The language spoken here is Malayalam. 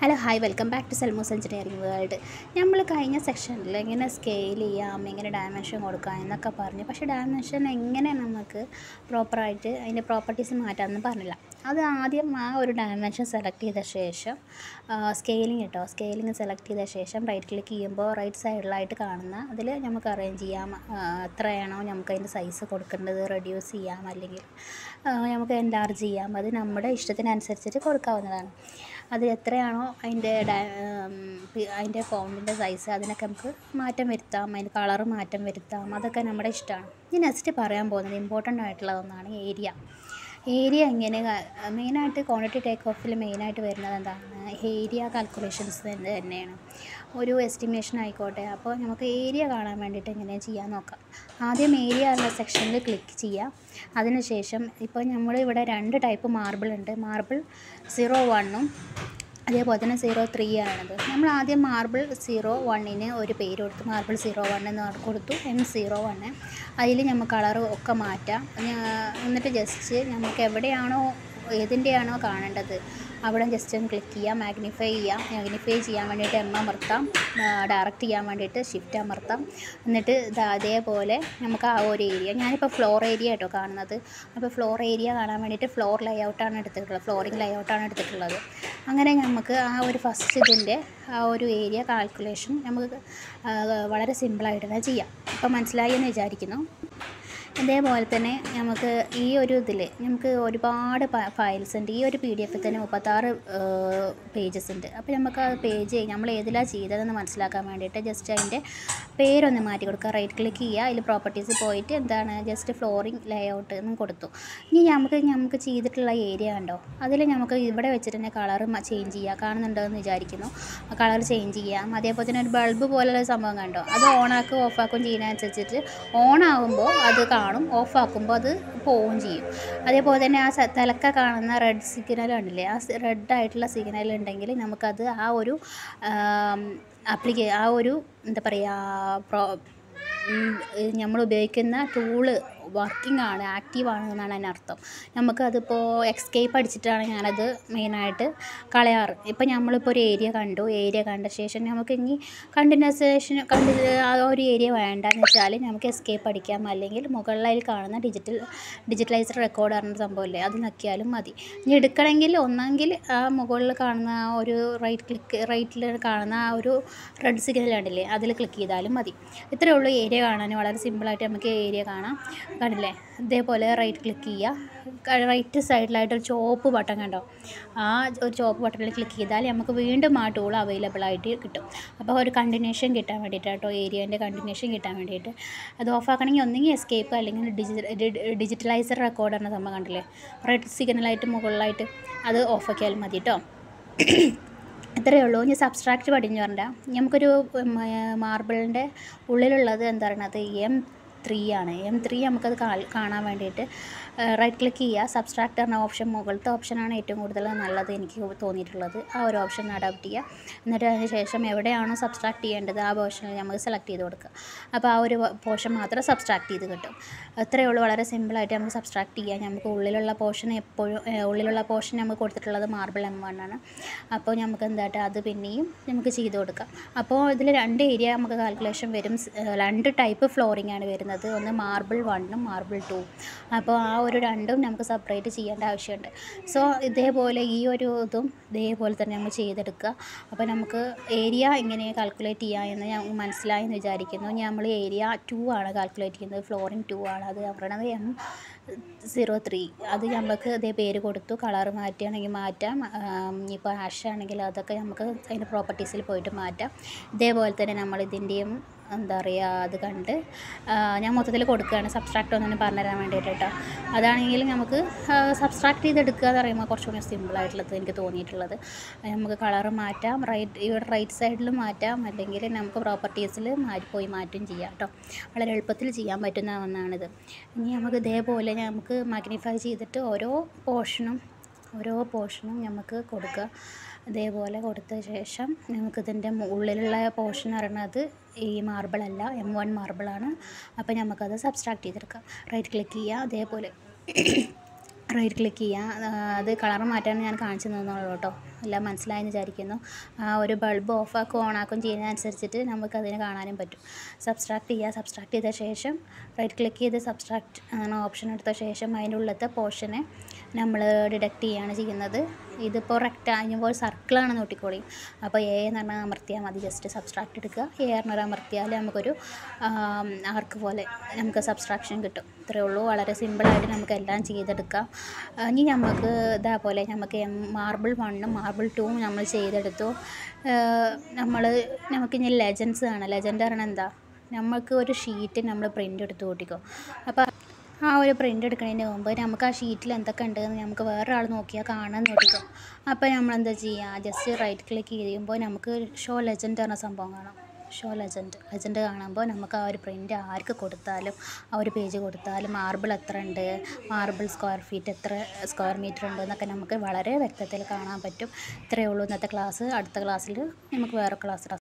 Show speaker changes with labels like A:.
A: hello hi welcome back to സെൽമോസ് എഞ്ചിനീയറിംഗ് വേൾഡ് നമ്മൾ കഴിഞ്ഞ സെക്ഷനിൽ എങ്ങനെ സ്കെയിൽ ചെയ്യാം എങ്ങനെ ഡയമെൻഷൻ കൊടുക്കാം എന്നൊക്കെ പറഞ്ഞു പക്ഷേ ഡയമെൻഷൻ എങ്ങനെ നമുക്ക് പ്രോപ്പറായിട്ട് അതിൻ്റെ പ്രോപ്പർട്ടീസ് മാറ്റാമെന്ന് പറഞ്ഞില്ല അത് ആദ്യം ആ ഒരു ഡയമെൻഷൻ സെലക്ട് ചെയ്ത ശേഷം സ്കെയിലിംഗ് കേട്ടോ സ്കെയിലിംഗ് സെലക്ട് ചെയ്ത ശേഷം റൈറ്റ് ക്ലിക്ക് ചെയ്യുമ്പോൾ റൈറ്റ് സൈഡിലായിട്ട് കാണുന്ന അതിൽ നമുക്ക് അറേഞ്ച് ചെയ്യാം ആ, എത്രയാണോ നമുക്ക് അതിൻ്റെ സൈസ് കൊടുക്കേണ്ടത് റെഡ്യൂസ് ചെയ്യാം അല്ലെങ്കിൽ ആ, നമുക്ക് എൻലാർജ് ചെയ്യാം അത് നമ്മുടെ ഇഷ്ടത്തിനനുസരിച്ചിട്ട് കൊടുക്കാവുന്നതാണ് അത് എത്രയാണോ അതിൻ്റെ ഡയ പി- അതിൻ്റെ ഫോണ്ടിൻ്റെ സൈസ് അതിനൊക്കെ നമുക്ക് മാറ്റം വരുത്താം അതിൻ്റെ കളറ് മാറ്റം വരുത്താം അതൊക്കെ നമ്മുടെ ഇഷ്ടമാണ് ഇനി നെക്സ്റ്റ് പറയാൻ പോകുന്നത് ഇമ്പോർട്ടൻ്റ് ആയിട്ടുള്ള ഒന്നാണ് ഏരിയ ഏരിയ എങ്ങനെ മെയിനായിട്ട് ക്വാണ്ടിറ്റി ടേക്ക് ഓഫിൽ മെയിനായിട്ട് വരുന്നത് എന്താണ് ഏരിയ കാൽക്കുലേഷൻസ് തന്നെ തന്നെയാണ് ഒരു എസ്റ്റിമേഷൻ ആയിക്കോട്ടെ അപ്പോൾ നമുക്ക് ഏരിയ കാണാൻ വേണ്ടിയിട്ട് എങ്ങനെ ചെയ്യാൻ നോക്കാം ആദ്യം ഏരിയ എന്ന സെക്ഷനിൽ ക്ലിക്ക് ചെയ്യാം അതിനുശേഷം ഇപ്പോൾ നമ്മൾ ഇവിടെ രണ്ട് ടൈപ്പ് മാർബിൾ ഉണ്ട് മാർബിൾ സീറോ വണ്ണും അതേപോലെ തന്നെ സീറോ ത്രീ ആണത് നമ്മൾ ആദ്യം മാർബിൾ സീറോ വണ്ണിന് ഒരു പേര് കൊടുത്തു മാർബിൾ സീറോ വൺ എന്ന് പറഞ്ഞ് കൊടുത്തു എം സീറോ വണ്ണ് അതിൽ നമുക്ക് കളർ ഒക്കെ മാറ്റാം ഞാ- എന്നിട്ട് ജസ്റ്റ് നമുക്ക് എവിടെയാണോ ഏതിൻ്റെയാണോ കാണേണ്ടത് അവിടെ ജസ്റ്റ് ഒന്ന് ക്ലിക്ക് ചെയ്യാം മാഗ്നിഫൈ ചെയ്യാം മാഗ്നിഫൈ ചെയ്യാൻ വേണ്ടിയിട്ട് എം അമർത്താം ഡയറക്റ്റ് ചെയ്യാൻ വേണ്ടിയിട്ട് ഷിഫ്റ്റ് അമർത്താം എന്നിട്ട് ദാ അതേപോലെ നമുക്ക് ആ ഒരു ഏരിയ ഞാനിപ്പോൾ ഫ്ലോർ ഏരിയ കേട്ടോ കാണുന്നത് അപ്പോൾ ഫ്ലോർ ഏരിയ കാണാൻ വേണ്ടിയിട്ട് ഫ്ലോർ ലേഔട്ടാണ് എടുത്തിട്ടുള്ളത് ഫ്ലോറിംഗ് ലേഔട്ടാണ് എടുത്തിട്ടുള്ളത് അങ്ങനെ നമുക്ക് ആ ഒരു ഫസ്റ്റ് ഇതിൻ്റെ ആ ഒരു ഏരിയ കാൽക്കുലേഷൻ നമുക്ക് ആ, വളരെ സിമ്പിളായിട്ട് തന്നെ ചെയ്യാം അപ്പോൾ മനസ്സിലായി എന്ന് വിചാരിക്കുന്നു ഇതേപോലെ തന്നെ നമുക്ക് ഈ ഒരു ഇതിൽ നമുക്ക് ഒരുപാട് ഫയൽസ് ഉണ്ട് ഈ ഒരു പി ഡി എഫിൽ തന്നെ മുപ്പത്താറ് പേജസ് ഉണ്ട് അപ്പോൾ നമുക്ക് ആ പേജ് നമ്മൾ ഏതിലാണ് ചെയ്തതെന്ന് മനസ്സിലാക്കാൻ വേണ്ടിയിട്ട് ജസ്റ്റ് അതിൻ്റെ പേരൊന്ന് മാറ്റി കൊടുക്കുക റൈറ്റ് ക്ലിക്ക് ചെയ്യുക അതിൽ പ്രോപ്പർട്ടീസ് പോയിട്ട് എന്താണ് ജസ്റ്റ് ഫ്ലോറിംഗ് ലേഔട്ട് എന്ന് കൊടുത്തു ഇനി നമുക്ക് നമുക്ക് ചെയ്തിട്ടുള്ള ഏരിയ കണ്ടോ അതിൽ നമുക്ക് ഇവിടെ വെച്ചിട്ട് തന്നെ കളർ ചേഞ്ച് ചെയ്യുക കാണുന്നുണ്ടോ എന്ന് വിചാരിക്കുന്നു കളർ ചേഞ്ച് ചെയ്യാം അതേപോലെ തന്നെ ഒരു ബൾബ് പോലുള്ള സംഭവം കണ്ടോ അത് ഓണാക്കും ഓഫാക്കും ചെയ്യുന്നതനുസരിച്ചിട്ട് ഓൺ ആകുമ്പോൾ അത് കാണും ഓഫ് ആക്കുമ്പോൾ അത് പോവുകയും ചെയ്യും അതേപോലെ തന്നെ ആ സ- തലക്ക കാണുന്ന റെഡ് സിഗ്നൽ ഉണ്ടല്ലേ ആ റെഡ് ആയിട്ടുള്ള സിഗ്നൽ ഉണ്ടെങ്കിൽ നമുക്കത് ആ ഒരു ആപ്ലിക്കേ ആ ഒരു എന്താ പറയുക പ്രോ നമ്മൾ ഉപയോഗിക്കുന്ന ടൂള് വർക്കിംഗ് ആണ് ആക്റ്റീവ് ആണ് എന്നാണ് അതിനർത്ഥം നമുക്കതിപ്പോൾ എക്സ്കേപ്പ് അടിച്ചിട്ടാണ് ഞാനത് മെയിനായിട്ട് കളയാറ് ഇപ്പം നമ്മളിപ്പോൾ ഒരു ഏരിയ കണ്ടു ഏരിയ കണ്ട ശേഷം നമുക്ക് ഇനി കണ്ടിന്യൂസേഷൻ കണ്ടി ആ ഒരു ഏരിയ വേണ്ടെന്ന് വെച്ചാൽ നമുക്ക് എസ്കേപ്പ് അടിക്കാം അല്ലെങ്കിൽ മുകളിലായി കാണുന്ന ഡിജിറ്റൽ ഡിജിറ്റലൈസ്ഡ് റെക്കോർഡ് പറഞ്ഞ സംഭവമില്ലേ അത് നോക്കിയാലും മതി ഇനി എടുക്കണമെങ്കിൽ ഒന്നെങ്കിൽ ആ മുകളിൽ കാണുന്ന ആ ഒരു റൈറ്റ് ക്ലിക്ക് റൈറ്റിൽ കാണുന്ന ആ ഒരു റെഡ് സിഗ്നൽ ഉണ്ടല്ലേ അതിൽ ക്ലിക്ക് ചെയ്താലും മതി ഇത്രയേ ഉള്ളൂ ഏരിയ കാണാൻ വളരെ സിമ്പിളായിട്ട് നമുക്ക് ഏരിയ കാണാം കണ്ടില്ലേ ഇതേപോലെ റൈറ്റ് ക്ലിക്ക് ചെയ്യുക റൈറ്റ് സൈഡിലായിട്ട് ഒരു ചോപ്പ് ബട്ടൺ കണ്ടോ ആ ഒരു ചോപ്പ് ബട്ടണിൽ ക്ലിക്ക് ചെയ്താൽ നമുക്ക് വീണ്ടും ആ ടൂൾ അവൈലബിൾ ആയിട്ട് കിട്ടും അപ്പോൾ ഒരു കണ്ടിന്യൂഷൻ കിട്ടാൻ വേണ്ടിയിട്ട് കേട്ടോ ഏരിയേൻ്റെ കണ്ടിന്യൂഷൻ കിട്ടാൻ വേണ്ടിയിട്ട് അത് ഓഫ് ആക്കണമെങ്കിൽ ഒന്നെങ്കിൽ എസ്കേപ്പ് അല്ലെങ്കിൽ ഡിജിറ്റലൈസർ റെക്കോർഡ് എന്ന സംഭവം കണ്ടില്ലേ റെഡ് സിഗ്നലായിട്ട് മുകളിലായിട്ട് അത് ഓഫ് ആക്കിയാലും മതി കേട്ടോ ഇത്രയേ ഉള്ളൂ ഇനി സബ്സ്ട്രാക്റ്റ് പഠിഞ്ഞു പറഞ്ഞാൽ നമുക്കൊരു മാർബിളിൻ്റെ ഉള്ളിലുള്ളത് എന്താ പറയുന്നത് എം ത്രീ ആണ് എം ത്രീ നമുക്കത് കാ- കാണാൻ വേണ്ടിയിട്ട് റൈറ്റ് ക്ലിക്ക് ചെയ്യുക സബ്സ്ട്രാക്ട് എന്ന ഓപ്ഷൻ മുകളിലത്തെ ഓപ്ഷനാണ് ഏറ്റവും കൂടുതൽ നല്ലത് എനിക്ക് തോന്നിയിട്ടുള്ളത് ആ ഒരു ഓപ്ഷൻ അഡോപ്റ്റ് ചെയ്യുക എന്നിട്ട് അതിന് ശേഷം എവിടെയാണോ സബ്സ്ട്രാക്ട് ചെയ്യേണ്ടത് ആ പോർഷനിൽ നമുക്ക് സെലക്ട് ചെയ്ത് കൊടുക്കുക അപ്പോൾ ആ ഒരു പോർഷൻ മാത്രം സബ്സ്ട്രാക്ട് ചെയ്ത് കിട്ടും അത്രയേ ഉള്ളൂ വളരെ സിമ്പിളായിട്ട് നമുക്ക് സബ്സ്ട്രാക്ട് ചെയ്യാം നമുക്ക് ഉള്ളിലുള്ള പോർഷൻ എപ്പോഴും ഏഹ്, ഉള്ളിലുള്ള പോർഷൻ നമുക്ക് കൊടുത്തിട്ടുള്ളത് മാർബിൾ എം വൺ ആണ് അപ്പോൾ നമുക്ക് എന്തായിട്ട് അത് പിന്നെയും നമുക്ക് ചെയ്ത് കൊടുക്കാം അപ്പോൾ ഇതിൽ രണ്ട് ഏരിയ നമുക്ക് കാൽക്കുലേഷൻ വരും സ്- ഏഹ്, രണ്ട് ടൈപ്പ് ഫ്ലോറിംഗ് ആണ് വരുന്നത് ഒന്ന് മാർബിൾ വണ്ണും മാർബിൾ ടൂ അപ്പോൾ ആ ഒരു രണ്ടും നമുക്ക് സെപ്പറേറ്റ് ചെയ്യേണ്ട ആവശ്യമുണ്ട് സോ ഇതേപോലെ ഈ ഒരു ഇതും ഇതേപോലെ തന്നെ നമ്മൾ ചെയ്തെടുക്കുക അപ്പോൾ നമുക്ക് ഏരിയ എങ്ങനെ കാൽക്കുലേറ്റ് ചെയ്യുക എന്ന് ഞാൻ മനസ്സിലായി എന്ന് വിചാരിക്കുന്നു നമ്മൾ ഏരിയ ടു ആണ് കാൽക്കുലേറ്റ് ചെയ്യുന്നത് ഫ്ലോറിംഗ് ടു ആണ് അത് പറയണത് എം സീറോ ത്രീ അത് നമുക്ക് ഇതേ പേര് കൊടുത്തു കളർ മാറ്റുകയാണെങ്കിൽ മാറ്റാം ഇപ്പോൾ ആഷ് ആണെങ്കിൽ അതൊക്കെ നമുക്ക് അതിൻ്റെ പ്രോപ്പർട്ടീസിൽ പോയിട്ട് മാറ്റാം ഇതേപോലെ തന്നെ നമ്മൾ ഇതിൻ്റെയും എന്താ പറയുക അത് കണ്ട് ആ, ഞാൻ മൊത്തത്തിൽ കൊടുക്കുകയാണ് സബ്സ്ട്രാക്ട് ഒന്നും പറഞ്ഞു തരാൻ വേണ്ടിയിട്ട് കേട്ടോ അതാണെങ്കിൽ നമുക്ക് സബ്സ്ട്രാക്ട് ചെയ്തെടുക്കുക എന്ന് പറയുമ്പോൾ കുറച്ചുകൂടി സിമ്പിളായിട്ടുള്ളത് എനിക്ക് തോന്നിയിട്ടുള്ളത് അത് നമുക്ക് കളർ മാറ്റാം റൈറ്റ് ഇവിടെ റൈറ്റ് സൈഡിൽ മാറ്റാം അല്ലെങ്കിൽ നമുക്ക് പ്രോപ്പർട്ടീസിൽ മാറ്റി പോയി മാറ്റും ചെയ്യാം കേട്ടോ വളരെ എളുപ്പത്തിൽ ചെയ്യാൻ പറ്റുന്ന ഒന്നാണിത് ഇനി നമുക്ക് ഇതേപോലെ നമുക്ക് മാഗ്നിഫൈ ചെയ്തിട്ട് ഓരോ പോർഷനും ഓരോ പോർഷനും നമുക്ക് കൊടുക്കുക ഇതേപോലെ കൊടുത്ത ശേഷം നമുക്കിതിൻ്റെ ഉള്ളിലുള്ള പോർഷൻ പറയുന്നത് ഈ മാർബിളല്ല എം വൺ മാർബിളാണ് അപ്പോൾ നമുക്കത് സബ്സ്ട്രാക്ട് ചെയ്തെടുക്കാം റൈറ്റ് ക്ലിക്ക് ചെയ്യുക അതേപോലെ റൈറ്റ് ക്ലിക്ക് ചെയ്യുക അത് കളർ മാറ്റാൻ ഞാൻ കാണിച്ചു തന്നുള്ളൂ കേട്ടോ എല്ലാം മനസ്സിലായെന്ന് വിചാരിക്കുന്നു ആ ഒരു ബൾബ് ഓഫാക്കും ഓണാക്കും ചെയ്യുന്നതനുസരിച്ചിട്ട് നമുക്കതിനെ കാണാനും പറ്റും സബ്സ്ട്രാക്ട് ചെയ്യുക സബ്സ്ട്രാക്ട് ചെയ്ത ശേഷം റൈറ്റ് ക്ലിക്ക് ചെയ്ത് സബ്സ്ട്രാക്ട് എന്ന ഓപ്ഷൻ എടുത്ത ശേഷം അതിൻ്റെ ഉള്ളത്തെ പോർഷനെ നമ്മൾ ഡിഡക്റ്റ് ചെയ്യുകയാണ് ചെയ്യുന്നത് ഇതിപ്പോൾ റെക്റ്റ് ആകുമ്പോൾ സർക്കിളാണ് നോട്ടിക്കോളി അപ്പോൾ എ എന്ന് പറഞ്ഞാൽ അമർത്തിയാൽ മതി ജസ്റ്റ് സബ്സ്ട്രാക്ട് എടുക്കുക എ പറഞ്ഞൊരു അമർത്തിയാൽ നമുക്കൊരു ആർക്ക് പോലെ നമുക്ക് സബ്സ്ട്രാക്ഷൻ കിട്ടും ഇത്രയേ ഉള്ളൂ വളരെ സിമ്പിളായിട്ട് നമുക്ക് എല്ലാം ചെയ്തെടുക്കാം ഇനി നമുക്ക് ഇതേപോലെ നമുക്ക് മാർബിൾ വണ്ണും മാർബിൾ ടൂവും നമ്മൾ ചെയ്തെടുത്തു നമ്മൾ നമുക്കിനി ലെജൻസ് കാണാം ലെജൻഡ് പറഞ്ഞാൽ എന്താ നമുക്ക് ഒരു ഷീറ്റ് നമ്മൾ പ്രിൻ്റ് എടുത്ത് കൂട്ടിക്കോ അപ്പോൾ ആ ഒരു പ്രിൻ്റ് എടുക്കുന്നതിന് മുമ്പ് നമുക്ക് ആ ഷീറ്റിൽ എന്തൊക്കെ ഉണ്ടെന്ന് നമുക്ക് വേറൊരാൾ നോക്കിയാൽ കാണാൻ നോക്കിക്കോ അപ്പോൾ നമ്മൾ എന്താ ചെയ്യുക ജസ്റ്റ് റൈറ്റ് ക്ലിക്ക് ചെയ്യുമ്പോൾ നമുക്ക് ഷോ ലെജൻഡ് പറഞ്ഞ സംഭവം കാണാം ഷോ ലെജൻഡ് ലെജൻഡ് കാണുമ്പോൾ നമുക്ക് ആ ഒരു പ്രിൻ്റ് ആർക്ക് കൊടുത്താലും ആ ഒരു പേജ് കൊടുത്താലും മാർബിൾ എത്ര ഉണ്ട് മാർബിൾ സ്ക്വയർ ഫീറ്റ് എത്ര സ്ക്വയർ മീറ്റർ ഉണ്ട് എന്നൊക്കെ നമുക്ക് വളരെ വ്യക്തത്തിൽ കാണാൻ പറ്റും ഇത്രയേ ഉള്ളൂ ഇന്നത്തെ ക്ലാസ് അടുത്ത ക്ലാസ്സിൽ നമുക്ക് വേറെ ക്ലാസ്